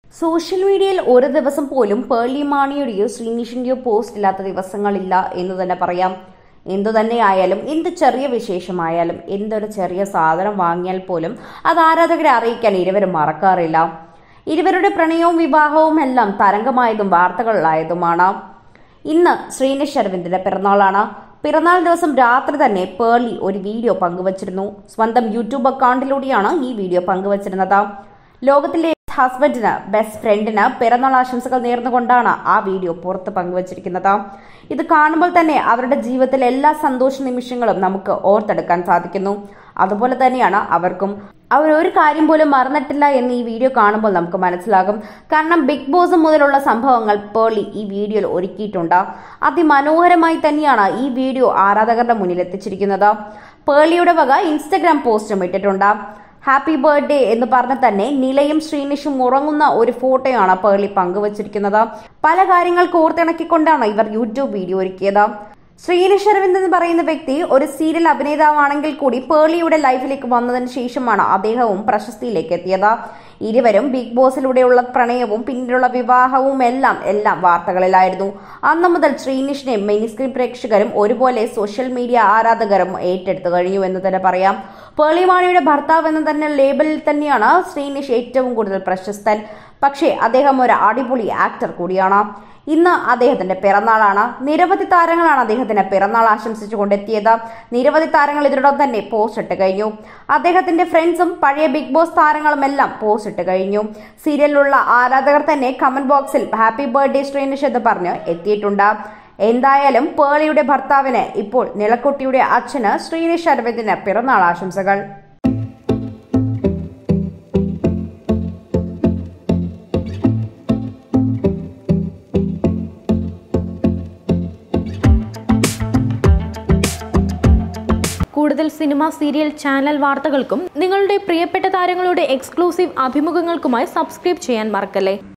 social മീഡിയയിൽ ഒരു ദിവസം പോലും പേർലി മാണിയുടെയോ ശ്രീനിഷിന്റെയോ പോസ്റ്റ് ഇല്ലാത്ത ദിവസങ്ങളില്ല എന്ന് തന്നെ പറയാം എന്തു തന്നെയായാലും എന്ത് ചെറിയ വിശേഷമായാലും എന്തൊരു ചെറിയ സാധനം വാങ്ങിയാൽ പോലും അത് ആരാധകരെ അറിയിക്കാൻ ഇരുവരും മറക്കാറില്ല ഇരുവരുടെ പ്രണയവും വിവാഹവും എല്ലാം തരംഗമായതും വാർത്തകളിലായതുമാണ് ഇന്ന് ശ്രീനിഷ് അരവിന്ദിന്റെ പിറന്നാളാണ് പിറന്നാൾ ദിവസം രാത്രി തന്നെ പേർലി ഒരു വീഡിയോ പങ്കുവച്ചിരുന്നു സ്വന്തം യൂട്യൂബ് അക്കൗണ്ടിലൂടെയാണ് ഈ വീഡിയോ പങ്കുവച്ചിരുന്നത് ലോകത്തിലെ ഹസ്ബൻഡിന് ബെസ്റ്റ് ഫ്രണ്ടിന് പിറന്നാൾ ആശംസകൾ നേർന്നുകൊണ്ടാണ് ആ വീഡിയോ പുറത്ത് പങ്കുവച്ചിരിക്കുന്നത് ഇത് കാണുമ്പോൾ തന്നെ അവരുടെ ജീവിതത്തിലെ എല്ലാ സന്തോഷ നിമിഷങ്ങളും നമുക്ക് ഓർത്തെടുക്കാൻ സാധിക്കുന്നു അതുപോലെ തന്നെയാണ് അവർക്കും അവർ ഒരു കാര്യം പോലും മറന്നിട്ടില്ല എന്ന് ഈ വീഡിയോ കാണുമ്പോൾ നമുക്ക് മനസ്സിലാകും കാരണം ബിഗ് ബോസ് മുതലുള്ള സംഭവങ്ങൾ പേർലി ഈ വീഡിയോയിൽ ഒരുക്കിയിട്ടുണ്ട് അതിമനോഹരമായി തന്നെയാണ് ഈ വീഡിയോ ആരാധകരുടെ മുന്നിൽ എത്തിച്ചിരിക്കുന്നത് പേർലിയുടെ വക ഇൻസ്റ്റഗ്രാം പോസ്റ്റും ഇട്ടിട്ടുണ്ട് ഹാപ്പി ബർത്ത്ഡേ എന്ന് പറഞ്ഞ് തന്നെ നിലയും ശ്രീനിഷും ഉറങ്ങുന്ന ഒരു ഫോട്ടോയാണ് പേർലി പങ്കുവച്ചിരിക്കുന്നത് പല കാര്യങ്ങൾ കോർത്തിണക്കിക്കൊണ്ടാണ് ഇവർ യൂട്യൂബ് വീഡിയോ ഒരുക്കിയത് ശ്രീനിഷ് അരവിന്ദ് എന്ന് പറയുന്ന വ്യക്തി ഒരു സീരിയൽ അഭിനേതാവാണെങ്കിൽ കൂടി പേർലിയുടെ ലൈഫിലേക്ക് വന്നതിന് ശേഷമാണ് അദ്ദേഹവും പ്രശസ്തിയിലേക്ക് എത്തിയത് ഇരുവരും ബിഗ് ബോസിലൂടെയുള്ള പ്രണയവും പിന്നീടുള്ള വിവാഹവും എല്ലാം എല്ലാം വാർത്തകളിലായിരുന്നു അന്നു മുതൽ ശ്രീനിഷിനെ മെയിൻസ്ക്രീൻ പ്രേക്ഷകരും ഒരുപോലെ സോഷ്യൽ മീഡിയ ആരാധകരും ഏറ്റെടുത്തു കഴിഞ്ഞു എന്ന് തന്നെ പറയാം പേളിമാണിയുടെ ഭർത്താവ് എന്ന തന്നെ ലേബലിൽ തന്നെയാണ് ശ്രീനിഷ് ഏറ്റവും കൂടുതൽ പ്രശസ്തൻ പക്ഷേ അദ്ദേഹം ഒരു അടിപൊളി ആക്ടർ കൂടിയാണ് ഇന്ന് അദ്ദേഹത്തിന്റെ പിറന്നാളാണ് നിരവധി താരങ്ങളാണ് അദ്ദേഹത്തിന് പിറന്നാൾ ആശംസിച്ചുകൊണ്ടെത്തിയത് നിരവധി താരങ്ങൾ ഇതിനോടൊപ്പം തന്നെ പോസ്റ്റ് ഇട്ട് കഴിഞ്ഞു അദ്ദേഹത്തിന്റെ ഫ്രണ്ട്സും പഴയ ബിഗ് ബോസ് താരങ്ങളും എല്ലാം പോസ്റ്റ് ഇട്ട് കഴിഞ്ഞു സീരിയലിലുള്ള ആരാധകർ തന്നെ കമന്റ് ബോക്സിൽ ഹാപ്പി ബർത്ത്ഡേ ശ്രീനിഷ് എന്ന് പറഞ്ഞ് എത്തിയിട്ടുണ്ട് എന്തായാലും പേളിയുടെ ഭർത്താവിന് ഇപ്പോൾ നിളക്കുട്ടിയുടെ അച്ഛന് ശ്രീനിഷ് അരവിന്ദിന് പിറന്നാൾ ആശംസകൾ കൂടുതൽ സിനിമ സീരിയൽ ചാനൽ വാർത്തകൾക്കും നിങ്ങളുടെ പ്രിയപ്പെട്ട താരങ്ങളുടെ എക്സ്ക്ലൂസീവ് അഭിമുഖങ്ങൾക്കുമായി സബ്സ്ക്രൈബ് ചെയ്യാൻ മറക്കല്ലേ